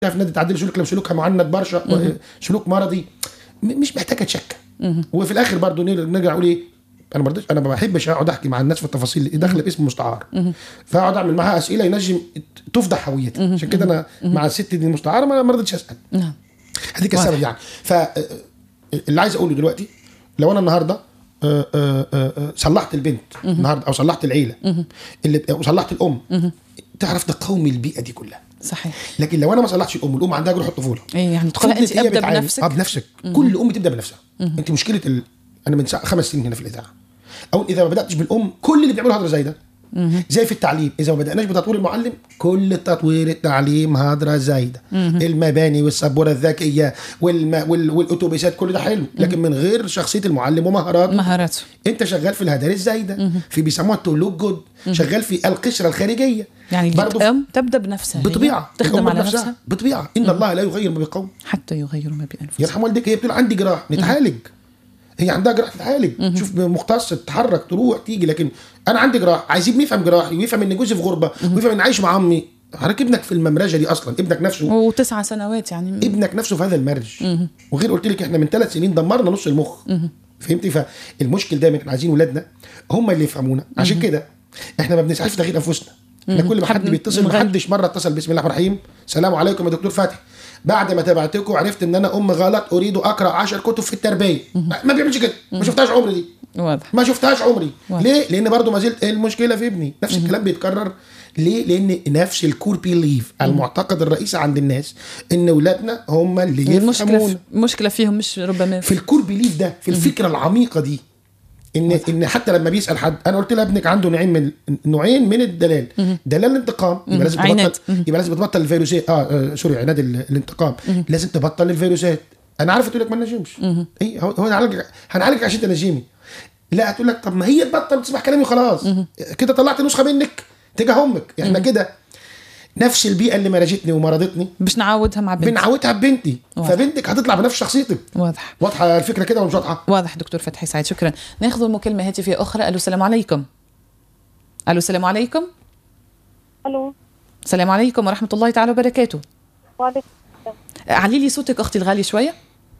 في نادي تعديل سلوك لو سلوكها معند برشا سلوك مرضي م- مش محتاجه تشكى وفي الاخر برضه نر- نرجع نقول ايه انا ما رضيتش انا ما بحبش اقعد احكي مع الناس في التفاصيل اللي داخله باسم مستعار فاقعد اعمل معاها اسئله ينجم تفضح هويتي عشان كده انا مع الست دي المستعاره ما ما رضيتش اسال نعم هديك السبب يعني ف اللي عايز اقوله دلوقتي لو انا النهارده آه، آه، آه، آه، صلحت البنت النهارده او صلحت العيله اللي وصلحت الام تعرف تقاوم البيئه دي كلها صحيح لكن لو انا ما صلحتش الام الام عندها جروح الطفوله ايه يعني تقولها فضلت انت هي ابدا بتعاني. بنفسك اه بنفسك كل ام تبدا بنفسها انت مشكله ال... انا من ساعة خمس سنين هنا في الاذاعه او اذا ما بداتش بالام كل اللي بيعمله هدره زي ده زي في التعليم اذا ما بداناش بتطوير المعلم كل التطوير التعليم هدره زايده المباني والسبوره الذكيه والم... وال... والاتوبيسات كل ده حلو لكن من غير شخصيه المعلم ومهاراته مهاراته انت شغال في الهدار الزايده في بيسموها التولوج جود شغال في القشره الخارجيه يعني برضه الام تبدا بنفسها هي. بطبيعه تخدم الأم على بنفسها. نفسها بطبيعه ان الله لا يغير ما بقوم حتى يغيروا ما بانفسهم يرحم والديك هي بتقول عندي جراح نتعالج هي عندها جراح تتعالج شوف مختص تتحرك تروح تيجي لكن انا عندي جراح عايزين يفهم جراحي ويفهم ان جوزي في غربه ويفهم ان عايش مع امي حضرتك ابنك في الممرجه دي اصلا ابنك نفسه وتسعة سنوات يعني ابنك نفسه في هذا المرج وغير قلت لك احنا من ثلاث سنين دمرنا نص المخ فهمتي فالمشكل دايما احنا عايزين ولادنا هم اللي يفهمونا عشان كده احنا ما بنسعاش في تغيير انفسنا احنا كل ما حد حد بيتصل ما نغير. حدش مره اتصل بسم الله الرحمن الرحيم السلام عليكم يا دكتور فتحي بعد ما تابعتكم عرفت ان انا ام غلط اريد اقرا 10 كتب في التربيه ما ما بيعملش كده ما شفتهاش عمري دي واضح ما شفتهاش عمري واضح. ليه لان برضو ما زلت المشكله في ابني نفس الكلام بيتكرر ليه لان نفس الكور بيليف المعتقد الرئيسي عند الناس ان اولادنا هم اللي المشكله يفهمون في المشكله فيهم مش ربما في الكور بيليف ده في الفكره العميقه دي ان ان حتى لما بيسال حد انا قلت لها ابنك عنده نوعين من نوعين من الدلال دلال الانتقام يبقى لازم عناد. تبطل يبقى لازم تبطل الفيروسات اه, آه سوري عناد ال- الانتقام لازم تبطل الفيروسات انا عارفه تقول لك ما نجمش ايه هو هو هنعالجك هنعالجك عشان تنجمي لا هتقول لك طب ما هي تبطل تسمع كلامي خلاص كده طلعت نسخه منك تجاه امك احنا كده نفس البيئه اللي مرجتني ومرضتني باش نعودها مع بنتي بنعودها ببنتي واضح. فبنتك هتطلع بنفس شخصيتك واضح واضحه الفكره كده ولا مش واضحه واضح دكتور فتحي سعيد شكرا ناخذ مكالمه هاتفيه اخرى الو السلام عليكم الو السلام عليكم الو السلام عليكم ورحمه الله تعالى وبركاته وعليكم السلام علي لي صوتك اختي الغاليه شويه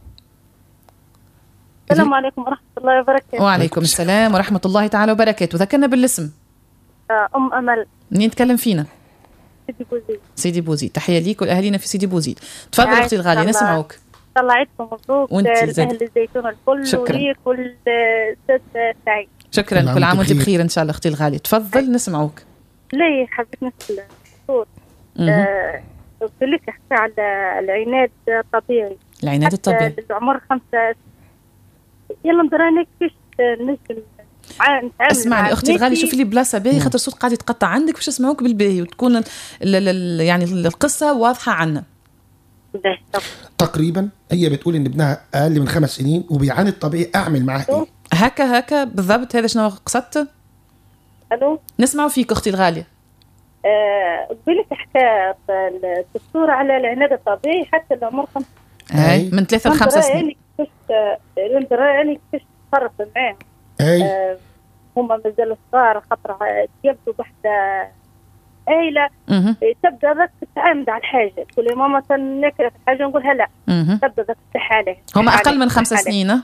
السلام عليكم ورحمة الله وبركاته وعليكم السلام ورحمه الله تعالى وبركاته ذكرنا بالاسم آه، أم أمل منين تكلم فينا سيدي بوزيد سيدي بوزيد تحيه ليك ولاهالينا في سيدي بوزيد تفضل عايش اختي الغاليه الله. نسمعوك إن شاء الله عيدكم مبروك وانت آه، زين. لأهل الزيتون الكل شكراً. وليك وللست سعيد شكرا كل عام كل عام وانت وانت بخير. بخير ان شاء الله اختي الغاليه تفضل نسمعوك ليه حبيت نسأل الدكتور مهم. آه، قلت لك احكي على العناد الطبيعي العناد الطبيعي حتى للعمر خمسة يلا نظرانك كيش نجم نتعامل مع اسمعني اختي الغاليه بناتي. شوفي لي بلاصه باهي خاطر الصوت قاعد يتقطع عندك باش نسمعوك بالباهي وتكون ال ال ال يعني القصه واضحه عنا باهي، طب. تقريبا هي بتقول ان ابنها اقل من خمس سنين وبيعاني الطبيعي اعمل معاه ايه هكا هكا بالضبط هذا شنو قصدت الو نسمعوا فيك اختي الغاليه آه، قبلت حكى الدكتور على العناد الطبيعي حتى العمر خمسة هاي من ثلاثة لخمسة سنين يعني كيفاش انت يعني كيفاش تصرف معاهم اي آه، هما مازالوا صغار خاطر يبدو بحدة عائلة مهم. تبدا ذاك تعامد على الحاجة تقول لي ماما ناكل في حاجة نقولها لا مهم. تبدا ذاك تحالة هما اقل من خمسة سنين ها؟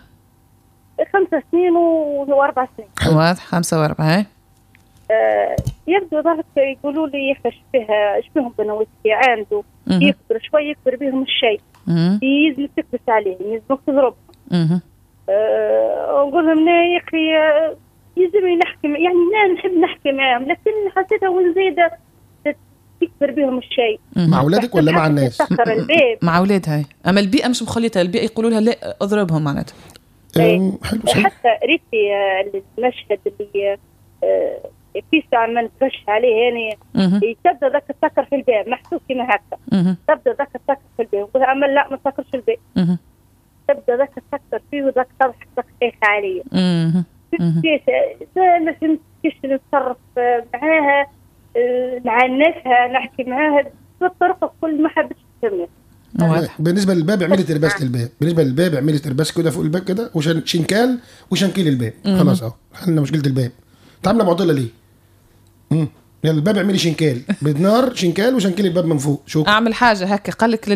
خمس سنين و- واربع سنين واضح خمسة وأربعة هاي آه، يبدو ذلك يقولوا لي يخش فيها ايش بهم بنوتك عنده مهم. يكبر شوي يكبر بهم الشيء مهم. يلزمك تكبس عليه يلزمك تضرب مهم. أه نقول لهم لا يا اخي آه، يلزمني نحكي مع- يعني لا نحب نحكي معاهم لكن حسيتها وزيده تكبر بهم الشيء مع اولادك ولا مع الناس تسكر الباب مع اولادها هاي اما البيئه مش مخليتها البيئه يقولوا لها لا اضربهم معناتها أم، حلو صحيح حتى ريتي آه، المشهد اللي آه، في ساعة ما نتفش عليه يعني مهم. تبدا ذاك تسكر في الباب محسوب كما هكا مهم. تبدا ذاك تسكر في الباب نقول امل لا ما تسكرش الباب مهم. تبدا ذاك تسكر فيه وذاك تضحك ذاك خايف عليا مهم. مهم. كيف ده ما فهمت كيف نتصرف معاها آه، مع ناسها نحكي معاها بالطرق الكل ما حبيتش تفهمني واضح بالنسبه للباب اعملي ترباس للباب بالنسبه للباب اعملي ترباس كده فوق الباب كده وشنكال وشنكيل الباب خلاص اهو حلنا مشكله الباب انت عامله معضله ليه؟ مم. يلا الباب اعملي شنكال بنار شنكال وشنكلي الباب من فوق شكرا اعمل حاجه هكا قال لك